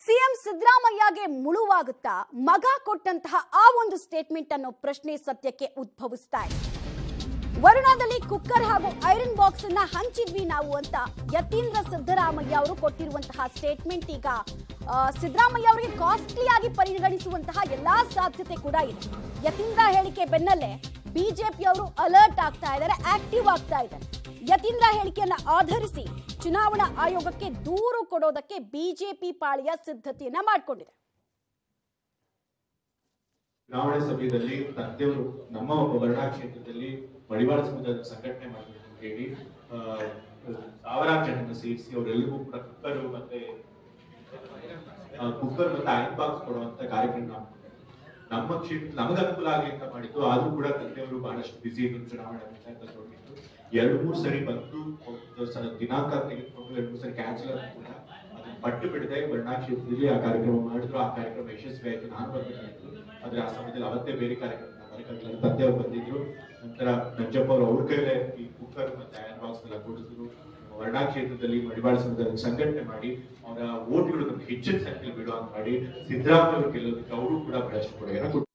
CM ಸಿದ್ದರಾಮಯ್ಯಗೆ ಮುಳುವಾಗುತ್ತಾ ಮಗ ಕೊಟ್ಟಂತಹ ಆ ಒಂದು ಸ್ಟೇಟ್ಮೆಂಟ್ ಅನ್ನೋ ಪ್ರಶ್ನೆ ಸದ್ಯಕ್ಕೆ ಉದ್ಭವಿಸ್ತಾ ಇದೆ ವರುಣಾದಲ್ಲಿ ಕುಕ್ಕರ್ ಹಾಗೂ ಐರನ್ ಬಾಕ್ಸ್ ಅನ್ನ ಹಂಚಿದ್ವಿ ನಾವು ಅಂತ ಯತೀಂದ್ರ ಸಿದ್ದರಾಮಯ್ಯ ಅವರು ಕೊಟ್ಟಿರುವಂತಹ ಸ್ಟೇಟ್ಮೆಂಟ್ ಈಗ ಆ, ಸಿದ್ದರಾಮಯ್ಯ ಅವರಿಗೆ ಕಾಸ್ಟ್ಲಿ ಆಗಿ ಪರಿಗಣಿಸುವಂತಹ ಎಲ್ಲಾ ಸಾಧ್ಯತೆ ಕೂಡ ಇದೆ ಯತೀಂದ್ರ ಹೇಳಿಕೆ ಬೆನ್ನಲ್ಲೇ ಬಿಜೆಪಿ ಅವರು ಅಲರ್ಟ್ ಆಗ್ತಾ ಇದ್ದಾರೆ ಆಕ್ಟಿವ್ ಆಗ್ತಾ ಇದ್ದಾರೆ ಯತೀಂದ್ರ ಹೇಳಿಕೆಯನ್ನ ಆಧರಿಸಿ ಚುನಾವಣಾ ಆಯೋಗಕ್ಕೆ ದೂರು ಕೊಡೋದಕ್ಕೆ ಬಿಜೆಪಿ ಪಾಳಿಯ ಸಿದ್ಧತೆಯನ್ನ ಮಾಡಿಕೊಂಡಿದೆ ಚುನಾವಣೆ ಸಮಯದಲ್ಲಿ ತಂದೆಯವರು ನಮ್ಮ ವರ್ಣಾ ಕ್ಷೇತ್ರದಲ್ಲಿ ಮಡಿವಾಳ ಸಮುದಾಯದ ಸಂಘಟನೆ ಮಾಡಬೇಕು ಅಂತ ಹೇಳಿ ಆ, ಸಾವಿರಾರು ಜನರನ್ನು ಸೇರಿಸಿ ಅವರೆಲ್ಲರಿಗೂ ಕೂಡ ಕುಕ್ಕರ್ ಮತ್ತೆ ಆ, ಕುಕ್ಕರ್ ಮತ್ತೆ ಐನ್ ಬಾಕ್ಸ್ ಕೊಡುವಂತ ಕಾರ್ಯಕ್ರಮ ನಾವು ನಮ್ಮ ಕ್ಷೇತ್ರ ನಮಗೆ ಅನುಕೂಲ ಆಗಲಿ ಅಂತ ಮಾಡಿದ್ದು ಆದ್ರೂ ಕೂಡ ತಂದೆಯವರು ಬಹಳಷ್ಟು ಬಿಸಿ ಇದ್ರು ಚುನಾವಣೆ ಅಂತ ತೊಗೊಂಡಿದ್ದು ಎರಡು ಮೂರು ಸರಿ ಬಂದು ಒಂದು ಸ- ದಿನಾಂಕ ತೆಗೆದುಕೊಂಡು ಎರಡು ಮೂರು ಸರಿ ಕ್ಯಾನ್ಸಲ್ ಆದ್ರೂ ಕೂಡ ಅದನ್ನ ಪಟ್ಟು ಬಿಡದೆ ವರ್ಣಾ ಕ್ಷೇತ್ರದಲ್ಲಿ ಆ ಕಾರ್ಯಕ್ರಮ ಮಾಡಿದ್ರು ಆ ಕಾರ್ಯಕ್ರಮ ಯಶಸ್ವಿ ಆಯ್ತು ನಾನು ಬರ್ಬೇಕಾಯ್ತು ಆದ್ರೆ ಆ ಸಮಯದಲ್ಲಿ ಅವತ್ತೇ ಬೇರೆ ಕಾರ್ಯಕ್ರಮ ಬರಕ್ಕಾಗಲಿಲ್ಲ ತಂದೆಯವರು ಬಂದಿದ್ರು ನಂತರ ನಂಜಪ್ಪ ಅವರು ಅವ್ರ ಕೈಲೇ ಈ ಕುಕ್ಕರ್ ಮತ್ತೆ ಐರನ್ ಬಾಕ್ಸ್ ಎಲ್ಲ ಕೊಡಿಸಿದ್ರು ವರ್ಣಾ ಕ್ಷೇತ್ರದಲ್ಲಿ ಮಡಿವಾಳ ಸಮುದಾಯದ ಸಂಘಟನೆ ಮಾಡಿ ಅವರ ಓಟ್ಗಳು ನಮ್ಗೆ ಹೆಚ್ಚಿನ ಸಂಖ್ಯೆಯಲ್ಲಿ ಬಿಡುವಂತ ಮಾಡಿ ಸಿದ್ದರಾಮಯ್ಯ ಅವರು ಗೆಲ್ಲೋದಕ್ಕೆ ಅವರು ಕೂಡ ಬಹಳಷ್ಟು ಕೊಡುಗೆಯನ್ನು ಕೊಟ್ಟರು